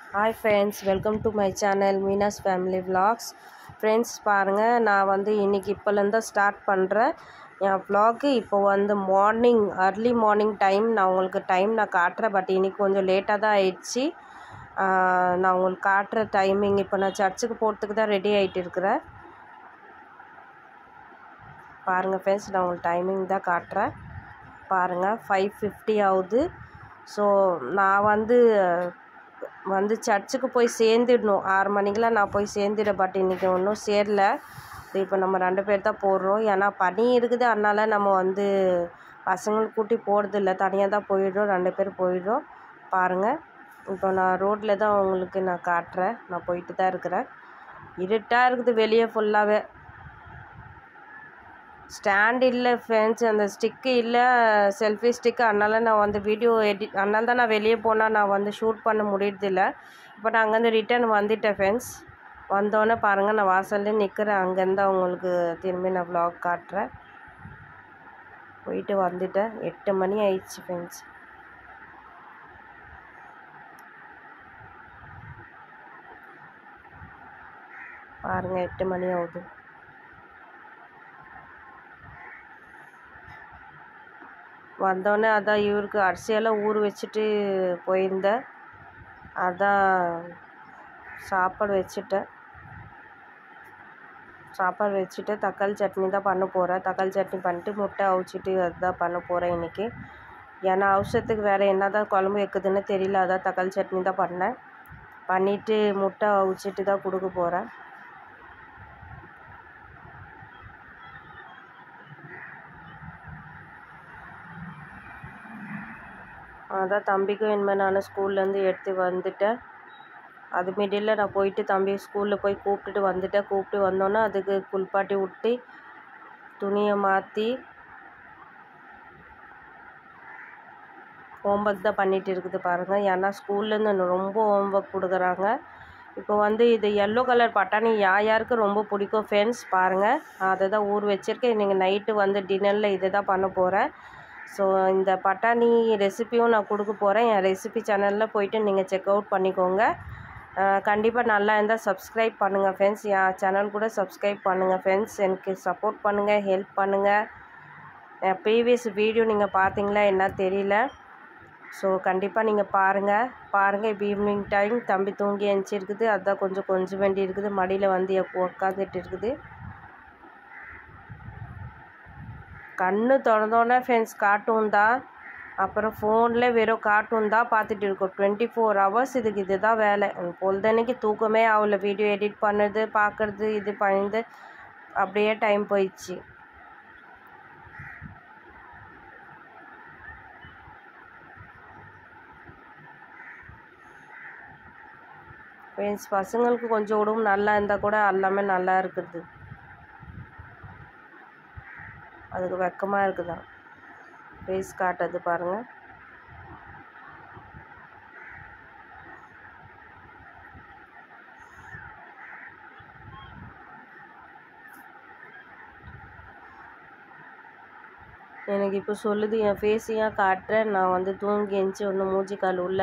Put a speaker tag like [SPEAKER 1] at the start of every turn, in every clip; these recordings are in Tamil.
[SPEAKER 1] hi friends welcome to my channel Meena's family vlogs friends பாருங்கள் நான் வந்து இன்றைக்கி இப்போலேருந்து ஸ்டார்ட் பண்ணுறேன் என் vlog இப்போ வந்து மார்னிங் அர்லி மார்னிங் டைம் நான் உங்களுக்கு டைம் நான் காட்டுறேன் பட் இன்றைக்கி கொஞ்சம் லேட்டாக தான் ஆயிடுச்சு ஆஹ் நான் உங்களுக்கு காட்டுற டைமிங் இப்போ நான் சர்ச்சுக்கு போகிறதுக்கு தான் ரெடி ஆகிட்டு இருக்கிறேன் பாருங்கள் ஃப்ரெண்ட்ஸ் நான் உங்களுக்கு டைமிங் தான் காட்டுறேன் பாருங்கள் ஃபைவ் ஃபிஃப்டி ஆகுது ஸோ நான் வந்து வந்து சர்ச்சுக்கு போய் சேர்ந்துடணும் ஆறு மணிக்கெலாம் நான் போய் சேர்ந்துட பட் இன்றைக்கி ஒன்றும் சேரல இப்போ நம்ம ரெண்டு பேர் தான் போடுறோம் ஏன்னா பனி இருக்குது அதனால நம்ம வந்து பசங்களை கூட்டி போகிறதில்ல தனியாக தான் போயிடுறோம் ரெண்டு பேர் போயிடுறோம் பாருங்கள் இப்போ நான் ரோட்டில் தான் உங்களுக்கு நான் காட்டுறேன் நான் போயிட்டு தான் இருக்கிறேன் இருட்டாக இருக்குது வெளியே ஃபுல்லாகவே ஸ்டாண்ட் இல்லை ஃப்ரெண்ட்ஸ் அந்த ஸ்டிக்கு இல்லை செல்ஃபி ஸ்டிக்கு அதனால நான் வந்து வீடியோ எடிட் அதனால தான் நான் வெளியே போனால் நான் வந்து ஷூட் பண்ண முடியறதில்ல இப்போ நான் அங்கேருந்து ரிட்டர்ன் வந்துட்டேன் ஃப்ரெண்ட்ஸ் வந்தோடனே பாருங்கள் நான் வாசல்லே நிற்கிறேன் அங்கேருந்து உங்களுக்கு திரும்பி நான் vlog காட்டுறேன் போயிட்டு வந்துட்டேன் எட்டு மணி ஆயிடுச்சு ஃப்ரெண்ட்ஸ் பாருங்கள் எட்டு மணி ஆகுது வந்தோடனே அதான் இவருக்கு அரிசியெல்லாம் ஊற வச்சுட்டு போயிருந்தேன் அதான் சாப்பாடு வச்சுட்டேன் சாப்பாடு வச்சுட்டு தக்காளி சட்னி தான் பண்ண போகிறேன் தக்காளி சட்னி பண்ணிட்டு முட்டை அவிச்சிட்டு அதுதான் பண்ண போகிறேன் இன்றைக்கி ஏன்னா அவசரத்துக்கு வேறு என்ன தான் குழம்பு வைக்குதுன்னு தெரியல அதான் தக்காளி சட்னி தான் பண்ணேன் பண்ணிவிட்டு முட்டை அவிச்சிட்டு தான் கொடுக்க போகிறேன் அதான் தம்பிக்கும் இனிமேல் நான் ஸ்கூல்லேருந்து எடுத்து வந்துட்டேன் அது மிடில் நான் போயிட்டு தம்பி ஸ்கூலில் போய் கூப்பிட்டுட்டு வந்துட்டேன் கூப்பிட்டு வந்தோன்னே அதுக்கு குளிப்பாட்டி விட்டு துணியை மாற்றி ஹோம்ஒர்க் தான் பண்ணிகிட்டு இருக்குது பாருங்கள் ஏன்னா ஸ்கூல்லேருந்து ரொம்ப ஹோம்ஒர்க் கொடுக்குறாங்க இப்போ வந்து இது எல்லோ கலர் பட்டாணி யார் யாருக்கு ரொம்ப பிடிக்கும் ஃப்ரெண்ட்ஸ் பாருங்கள் அதை தான் ஊர் வச்சுருக்கேன் இன்றைக்கி நைட்டு வந்து டின்னரில் இதை தான் பண்ண போகிறேன் ஸோ இந்த பட்டாணி ரெசிப்பியும் நான் கொடுக்க போகிறேன் என் ரெசிபி சேனலில் போயிட்டு நீங்கள் செக் அவுட் பண்ணிக்கோங்க கண்டிப்பாக நல்லா இருந்தால் சப்ஸ்கிரைப் பண்ணுங்கள் ஃப்ரெண்ட்ஸ் என் சேனல் கூட சப்ஸ்கிரைப் பண்ணுங்கள் ஃப்ரெண்ட்ஸ் எனக்கு சப்போர்ட் பண்ணுங்கள் ஹெல்ப் பண்ணுங்கள் என் ப்ரீவியஸ் வீடியோ நீங்கள் பார்த்தீங்களா என்ன தெரியல ஸோ கண்டிப்பாக நீங்கள் பாருங்கள் பாருங்கள் இப்போ ஈவினிங் டைம் தம்பி தூங்கி எழுந்திருக்குது அதான் கொஞ்சம் கொஞ்சம் வேண்டி இருக்குது மடியில் வந்து உட்காந்துட்டு இருக்குது கண்ணு திறந்தோன்னே ஃப்ரெண்ட்ஸ் கார்ட்டூன் தான் அப்புறம் ஃபோனில் வெறும் கார்ட்டூன் தான் பார்த்துட்டு இருக்கோம் டுவெண்ட்டி ஃபோர் ஹவர்ஸ் இதுக்கு இது தான் வேலை பொழுதன்னைக்கு தூக்கமே ஆகல வீடியோ எடிட் பண்ணுறது பார்க்குறது இது பண்ணிது அப்படியே டைம் போயிடுச்சு ஃப்ரெண்ட்ஸ் பசங்களுக்கு கொஞ்சம் உடம்பு நல்லா இருந்தால் கூட எல்லாமே நல்லா இருக்குது அதுக்கு வெக்கமாக இருக்குதான் ஃபேஸ் காட்டுறது பாருங்கள் எனக்கு இப்போ சொல்லுது என் ஃபேஸையும் காட்டுறேன் நான் வந்து தூங்கி எழுந்துச்சி ஒன்றும் மூஞ்சி கால் உள்ள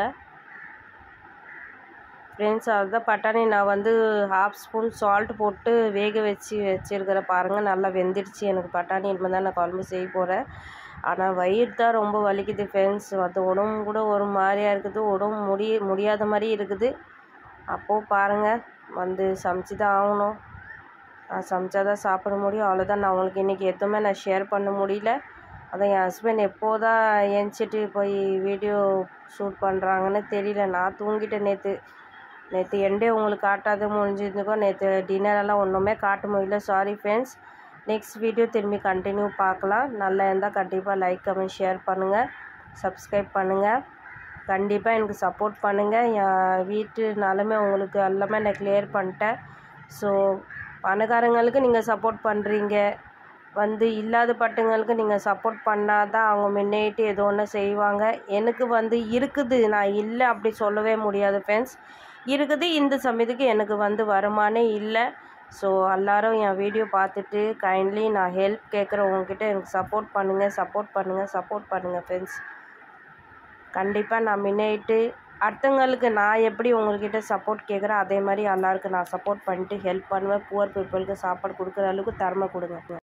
[SPEAKER 1] ஃப்ரெண்ட்ஸ் அதுதான் பட்டாணி நான் வந்து ஹாஃப் ஸ்பூன் சால்ட் போட்டு வேக வச்சு வச்சுருக்கிற பாருங்கள் நல்லா வெந்துடுச்சு எனக்கு பட்டாணி இனிமேல் தான் நான் குழம்பு செய்ய போகிறேன் ஆனால் வயிறு தான் ரொம்ப வலிக்குது ஃப்ரெண்ட்ஸ் அது உடம்பு கூட ஒரு மாதிரியாக இருக்குது உடம்பு முடிய முடியாத மாதிரி இருக்குது அப்போது பாருங்கள் வந்து சமைச்சு தான் ஆகணும் நான் சமைச்சா தான் சாப்பிட முடியும் அவ்வளோதான் நான் உங்களுக்கு இன்றைக்கி எதுவுமே நான் ஷேர் பண்ண முடியல அதான் என் ஹஸ்பண்ட் எப்போ தான் ஏஞ்சிட்டு போய் வீடியோ ஷூட் பண்ணுறாங்கன்னு தெரியல நான் தூங்கிட்டேன் நேற்று நேற்று எண்டே உங்களுக்கு காட்டாத முடிஞ்சிருந்துக்கோ நேற்று டின்னரெல்லாம் ஒன்றுமே காட்ட முடியல சாரி ஃப்ரெண்ட்ஸ் நெக்ஸ்ட் வீடியோ திரும்பி கண்டினியூ பார்க்கலாம் நல்லா இருந்தால் கண்டிப்பாக லைக் கமெண்ட் ஷேர் பண்ணுங்கள் சப்ஸ்கிரைப் பண்ணுங்கள் கண்டிப்பாக எனக்கு சப்போர்ட் பண்ணுங்கள் என் வீட்டு நிலமை உங்களுக்கு எல்லாமே நான் கிளியர் பண்ணிட்டேன் ஸோ பணக்காரங்களுக்கு நீங்கள் சப்போர்ட் பண்ணுறீங்க வந்து இல்லாத பட்டுங்களுக்கு நீங்கள் சப்போர்ட் பண்ணால் தான் அவங்க முன்னேட்டு ஏதோ ஒன்று செய்வாங்க எனக்கு வந்து இருக்குது நான் இல்லை அப்படி சொல்லவே முடியாது ஃப்ரெண்ட்ஸ் இருக்குது இந்த சமயத்துக்கு எனக்கு வந்து வருமானம் இல்லை ஸோ எல்லாரும் என் வீடியோ பார்த்துட்டு கைண்ட்லி நான் ஹெல்ப் கேட்குறேன் உங்ககிட்ட எனக்கு சப்போர்ட் பண்ணுங்கள் சப்போர்ட் பண்ணுங்கள் சப்போர்ட் பண்ணுங்கள் ஃப்ரெண்ட்ஸ் கண்டிப்பாக நான் முன்னேட்டு அடுத்தவங்களுக்கு நான் எப்படி உங்கள்கிட்ட சப்போர்ட் கேட்குறேன் அதே மாதிரி எல்லாருக்கும் நான் சப்போர்ட் பண்ணிட்டு ஹெல்ப் பண்ணுவேன் புவர் பீப்புளுக்கு சாப்பாடு கொடுக்குற அளவுக்கு திறமை கொடுங்க